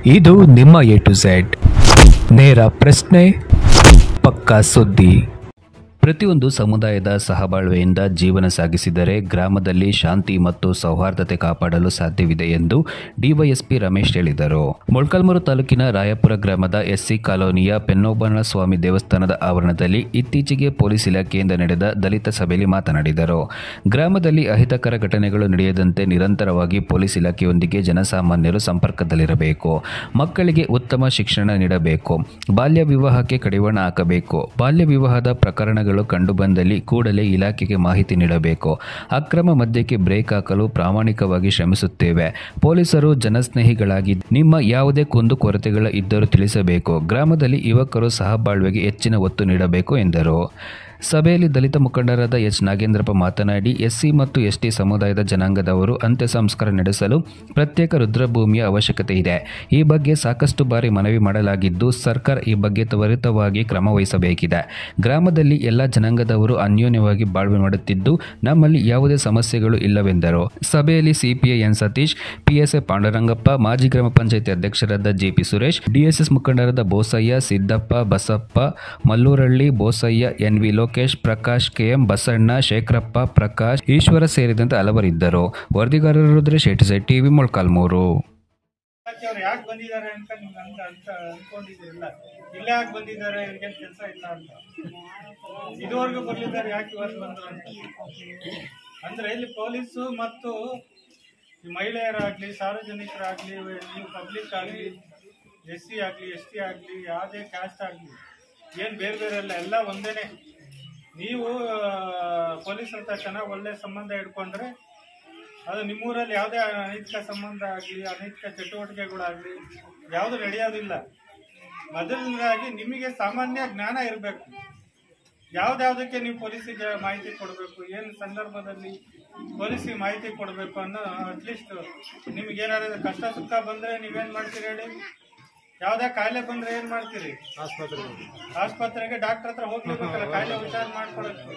ಇದು ನಿಮ್ಮ A to Z ನೇರ ಪ್ರಶ್ನೆ ಪಕ್ಕಾ ಸುದ್ದಿ ಪ್ರತಿಯೊಂದು ಸಮುದಾಯದ ಸಹಬಾಳ್ವೆಯಿಂದ ಜೀವನ ಸಾಗಿಸಿದರೆ ಗ್ರಾಮದಲ್ಲಿ ಶಾಂತಿ ಮತ್ತು ಸೌಹಾರ್ದತೆ ಕಾಪಾಡಲು ಸಾಧ್ಯವಿದೆ ಎಂದು ಡಿವೈಎಸ್ಪಿ ರಮೇಶ್ ಹೇಳಿದರು ಮೊಳಕಾಲ್ಮೂರು ತಾಲೂಕಿನ ರಾಯಪುರ ಗ್ರಾಮದ ಎಸ್ಸಿ ಕಾಲೋನಿಯ ಪೆನ್ನೋಬನ ಸ್ವಾಮಿ ದೇವಸ್ಥಾನದ ಆವರಣದಲ್ಲಿ ಇತ್ತೀಚೆಗೆ ಪೊಲೀಸ್ ಇಲಾಖೆಯಿಂದ ನಡೆದ ದಲಿತ ಸಭೆಯಲ್ಲಿ ಮಾತನಾಡಿದರು ಗ್ರಾಮದಲ್ಲಿ ಅಹಿತಕರ ಘಟನೆಗಳು ನಡೆಯದಂತೆ ನಿರಂತರವಾಗಿ ಪೊಲೀಸ್ ಇಲಾಖೆಯೊಂದಿಗೆ ಜನಸಾಮಾನ್ಯರು ಸಂಪರ್ಕದಲ್ಲಿರಬೇಕು ಮಕ್ಕಳಿಗೆ ಉತ್ತಮ ಶಿಕ್ಷಣ ನೀಡಬೇಕು ಬಾಲ್ಯ ವಿವಾಹಕ್ಕೆ ಕಡಿವಾಣ ಹಾಕಬೇಕು ಬಾಲ್ಯ ವಿವಾಹದ ಪ್ರಕರಣಗಳು ಕಂಡುಬಂದಲ್ಲಿ ಕೂಡಲೇ ಇಲಾಖೆಗೆ ಮಾಹಿತಿ ನೀಡಬೇಕು ಅಕ್ರಮ ಮದ್ಯಕ್ಕೆ ಬ್ರೇಕ್ ಹಾಕಲು ಪ್ರಾಮಾಣಿಕವಾಗಿ ಶ್ರಮಿಸುತ್ತೇವೆ ಪೊಲೀಸರು ಜನಸ್ನೇಹಿಗಳಾಗಿ ನಿಮ್ಮ ಯಾವುದೇ ಕುಂದುಕೊರತೆಗಳ ಇದ್ದರೂ ತಿಳಿಸಬೇಕು ಗ್ರಾಮದಲ್ಲಿ ಯುವಕರು ಸಹಬಾಳ್ವೆಗೆ ಹೆಚ್ಚಿನ ಒತ್ತು ನೀಡಬೇಕು ಎಂದರು ಸಭೆಯಲ್ಲಿ ದಲಿತ ಮುಖಂಡರಾದ ಎಚ್ ನಾಗೇಂದ್ರಪ್ಪ ಮಾತನಾಡಿ ಎಸ್ಸಿ ಮತ್ತು ಎಸ್ಟಿ ಸಮುದಾಯದ ಜನಾಂಗದವರು ಅಂತ್ಯ ಸಂಸ್ಕಾರ ನಡೆಸಲು ಪ್ರತ್ಯೇಕ ರುದ್ರಭೂಮಿಯ ಅವಶ್ಯಕತೆ ಇದೆ ಈ ಬಗ್ಗೆ ಸಾಕಷ್ಟು ಬಾರಿ ಮನವಿ ಮಾಡಲಾಗಿದ್ದು ಸರ್ಕಾರ ಈ ಬಗ್ಗೆ ತ್ವರಿತವಾಗಿ ಕ್ರಮ ವಹಿಸಬೇಕಿದೆ ಗ್ರಾಮದಲ್ಲಿ ಎಲ್ಲ ಜನಾಂಗದವರು ಅನ್ಯೋನ್ಯವಾಗಿ ಬಾಳ್ವೆ ಮಾಡುತ್ತಿದ್ದು ನಮ್ಮಲ್ಲಿ ಯಾವುದೇ ಸಮಸ್ಯೆಗಳು ಇಲ್ಲವೆಂದರು ಸಭೆಯಲ್ಲಿ CPI N Satish PSA Pandurangappa ಮಾಜಿ ಗ್ರಾಮ ಪಂಚಾಯತಿ ಅಧ್ಯಕ್ಷರಾದ ಜೆಪಿ ಸುರೇಶ್ ಡಿಎಸ್ಎಸ್ ಮುಖಂಡರಾದ Bosaiah Siddappa Basappa Mallurhalli Bosaiah N V Lokesh Prakash KM Basanna Shekharappa Prakash Eshwara ಸೇರಿದಂತೆ ಹಲವರಿದ್ದರು ವರದಿಗಾರರು ರುದ್ರೇಶ್ ಎಟಿಸೈ ಟಿವಿ ಮೊಳಕಾಲ್ಮೂರು ಅವ್ರು ಯಾಕೆ ಬಂದಿದ್ದಾರೆ ಅಂತ ನಿಮ್ಗೆ ಅಂತ ಅಂತ ಅನ್ಕೊಂಡಿದ್ದೀರಲ್ಲ ಇಲ್ಲೇ ಯಾಕೆ ಬಂದಿದ್ದಾರೆ ಇವ್ರಿಗೇನು ಕೆಲಸ ಇಲ್ಲ ಅಂತ ಇದುವರೆಗೂ ಬರ್ಲಿದ್ದಾರೆ ಯಾಕೆ ಇವತ್ತು ಬಂದ್ರು ಅಂತ ಅಂದ್ರೆ ಇಲ್ಲಿ ಪೊಲೀಸು ಮತ್ತು ಈ ಮಹಿಳೆಯರಾಗ್ಲಿ ಸಾರ್ವಜನಿಕರಾಗ್ಲಿ ನೀವು ಪಬ್ಲಿಕ್ ಆಗಲಿ ಎಸ್ ಸಿ ಆಗಲಿ ಎಸ್ ಟಿ ಆಗಲಿ ಯಾವುದೇ ಕ್ಯಾಸ್ಟ್ ಆಗಲಿ ಏನು ಬೇರೆ ಬೇರೆ ಅಲ್ಲ ಎಲ್ಲ ಒಂದೇನೆ ನೀವು ಪೊಲೀಸ್ ಹತ್ರ ಚೆನ್ನಾಗಿ ಒಳ್ಳೆ ಸಂಬಂಧ ಇಟ್ಕೊಂಡ್ರೆ ಅದು ನಿಮ್ಮೂರಲ್ಲಿ ಯಾವುದೇ ಅನೈತಿಕ ಸಂಬಂಧ ಆಗಲಿ ಅನೈತಿಕ ಚಟುವಟಿಕೆಗಳಾಗಲಿ ಯಾವುದು ನಡೆಯೋದಿಲ್ಲ ಮೊದಲನೇದಾಗಿ ನಿಮಗೆ ಸಾಮಾನ್ಯ ಜ್ಞಾನ ಇರಬೇಕು ಯಾವ್ದ್ಯಾವ್ದಕ್ಕೆ ನೀವು ಪೊಲೀಸಿಗೆ ಮಾಹಿತಿ ಕೊಡಬೇಕು ಏನು ಸಂದರ್ಭದಲ್ಲಿ ಪೊಲೀಸಿಗೆ ಮಾಹಿತಿ ಕೊಡಬೇಕು ಅನ್ನೋ ಅಟ್ಲೀಸ್ಟ್ ನಿಮ್ಗೆ ಏನಾದ್ರು ಕಷ್ಟ ಸುಖ ಬಂದರೆ ನೀವೇನು ಮಾಡ್ತೀರಿ ಹೇಳಿ ಯಾವುದೇ ಕಾಯಿಲೆ ಬಂದರೆ ಏನು ಮಾಡ್ತೀರಿ ಆಸ್ಪತ್ರೆಗೆ ಡಾಕ್ಟರ್ ಹತ್ರ ಹೋಗ್ಲೇಬೇಕಲ್ಲ ಕಾಯಿಲೆ ವಿಚಾರ ಮಾಡ್ಕೊಳಕ್ಕೆ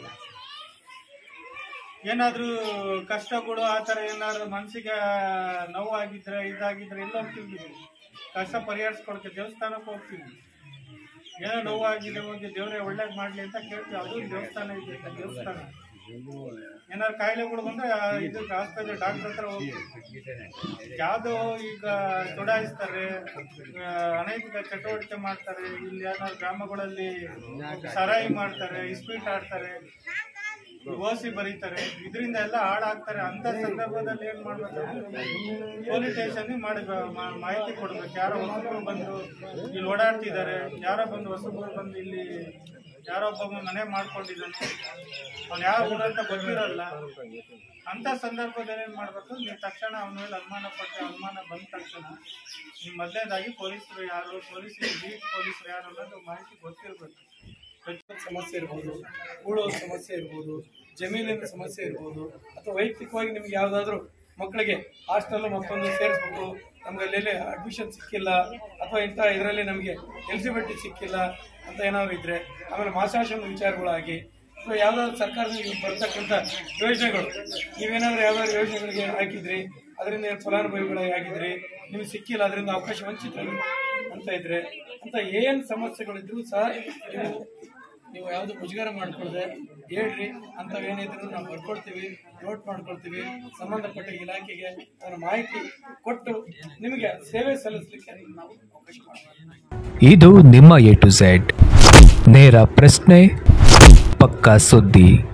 ಏನಾದ್ರೂ ಕಷ್ಟಗಳು ಆ ಥರ ಏನಾದ್ರು ಮನಸ್ಸಿಗೆ ನೋವಾಗಿದ್ರೆ ಇದಾಗಿದ್ರೆ ಎಲ್ಲ ಹೋಗ್ತೀವಿ ಕಷ್ಟ ಪರಿಹರಿಸ್ಕೊಳಕ್ಕೆ ದೇವಸ್ಥಾನಕ್ಕೆ ಹೋಗ್ತೀವಿ ಏನೋ ನೋವಾಗಿದೆ ಹೋಗಿ ದೇವರೇ ಒಳ್ಳೇದು ಮಾಡಲಿ ಅಂತ ಕೇಳ್ತೀವಿ ಅದು ದೇವಸ್ಥಾನ ಇದೆ ಅಂತ ದೇವಸ್ಥಾನ ಏನಾದ್ರು ಕಾಯಿಲೆಗಳು ಬಂದ್ರೆ ಆ ಇದಕ್ಕೆ ಆಸ್ಪತ್ರೆ ಡಾಕ್ಟರ್ ಹತ್ರ ಹೋಗ್ತೀವಿ ಯಾವುದೋ ಈಗ ಚುಡಾಯಿಸ್ತಾರೆ ಆ, ಅನೈತಿಕ ಚಟುವಟಿಕೆ ಮಾಡ್ತಾರೆ ಇಲ್ಲಿ ಏನಾದ್ರು ಗ್ರಾಮಗಳಲ್ಲಿ ಸರಾಯಿ ಮಾಡ್ತಾರೆ ಇಸ್ಪೀಟ್ ಆಡ್ತಾರೆ ಓಸಿ ಬರೀತಾರೆ ಇದರಿಂದ ಎಲ್ಲ ಹಾಳಾಗ್ತಾರೆ ಅಂತ ಸಂದರ್ಭದಲ್ಲಿ ಏನ್ ಮಾಡ್ಬೇಕು ಪೊಲೀಸ್ ಸ್ಟೇಷನ್ ಮಾಡಿ ಮಾ- ಮಾಹಿತಿ ಕೊಡ್ಬೇಕು ಯಾರೋ ಹೊಸಬ್ರು ಬಂದು ಇಲ್ಲಿ ಓಡಾಡ್ತಿದ್ದಾರೆ ಯಾರೋ ಬಂದು ಹೊಸಬ್ರು ಬಂದು ಇಲ್ಲಿ ಯಾರೋ ಒಬ್ಬ ಮನೆ ಮಾಡ್ಕೊಂಡಿದ್ದಾನೆ ಅವ್ನು ಯಾವ ಊರಂತ ಗೊತ್ತಿರಲ್ಲ ಅಂತ ಸಂದರ್ಭದಲ್ಲಿ ಏನ್ ಮಾಡ್ಬೇಕು ನೀವು ತಕ್ಷಣ ಅವನ ಮೇಲೆ ಅನುಮಾನ ಪಟ್ಟು ಅನುಮಾನ ಬಂದ ತಕ್ಷಣ ನೀವು ಮೊದಲನೇದಾಗಿ ಪೊಲೀಸರು ಯಾರು ಪೊಲೀಸ್ ಬೀಟ್ ಪೊಲೀಸರು ಯಾರು ಅನ್ನೋದು ಮಾಹಿತಿ ಗೊತ್ತಿರಬೇಕು ಸಮಸ್ಯೆ ಇರ್ಬೋದು ಉಳೋ ಸಮಸ್ಯೆ ಇರ್ಬೋದು ಜಮೀನಿನ ಸಮಸ್ಯೆ ಇರ್ಬೋದು ಅಥವಾ ವೈಯಕ್ತಿಕವಾಗಿ ನಿಮ್ಗೆ ಯಾವುದಾದ್ರೂ ಮಕ್ಕಳಿಗೆ ಹಾಸ್ಟೆಲ್ ಮತ್ತೊಂದು ಸೇರಿಸ್ಬೇಕು ನಮ್ಗೆ ಅಲ್ಲೆಲ್ಲಿ ಅಡ್ಮಿಷನ್ ಸಿಕ್ಕಿಲ್ಲ ಅಥವಾ ಇಂಥ ಇದರಲ್ಲಿ ನಮಗೆ ಎಲಿಜಿಬಿಲಿಟಿ ಸಿಕ್ಕಿಲ್ಲ ಅಂತ ಏನಾದ್ರು ಇದ್ರೆ ಆಮೇಲೆ ಮಾಸಾಶನ ವಿಚಾರಗಳಾಗಿ ಅಥವಾ ಯಾವ್ದಾದ್ರು ಸರ್ಕಾರದಿಂದ ಬರ್ತಕ್ಕಂಥ ಯೋಜನೆಗಳು ನೀವೇನಾದ್ರೂ ಯಾವ್ದಾದ್ರು ಯೋಜನೆಗಳಿಗೆ ಹಾಕಿದ್ರಿ ಅದರಿಂದ ಏನು ಫಲಾನುಭವಿಗಳಾಗಿ ಆಗಿದ್ರಿ ನಿಮ್ಗೆ ಸಿಕ್ಕಿಲ್ಲ ಅದರಿಂದ ಅವಕಾಶ ವಂಚಿತರು ಅಂತ ಇದ್ರೆ ಅಂತ ಏನ್ ಸಮಸ್ಯೆಗಳಿದ್ರು ಸಹ ನೀವು ನೀವು ಯಾವುದು ಮುಜುಗರ ಮಾಡ್ಕೊಳ್ಳದೆ ಹೇಳ್ರಿ ಅಂಥವೇನಿದ್ರು ನಾವು ಬರ್ಕೊಳ್ತೀವಿ ನೋಟ್ ಮಾಡ್ಕೊಳ್ತೀವಿ ಸಂಬಂಧಪಟ್ಟ ಇಲಾಖೆಗೆ ಅದರ ಮಾಹಿತಿ ಕೊಟ್ಟು ನಿಮಗೆ ಸೇವೆ ಸಲ್ಲಿಸಲಿಕ್ಕೆ ನಾವು ಅವಕಾಶ ಮಾಡ್ತೀವಿ ಇದು ನಿಮ್ಮ ಎ ಟು ಝೆಡ್ ನೇರ ಪ್ರಶ್ನೆ ಪಕ್ಕಾ ಸುದ್ದಿ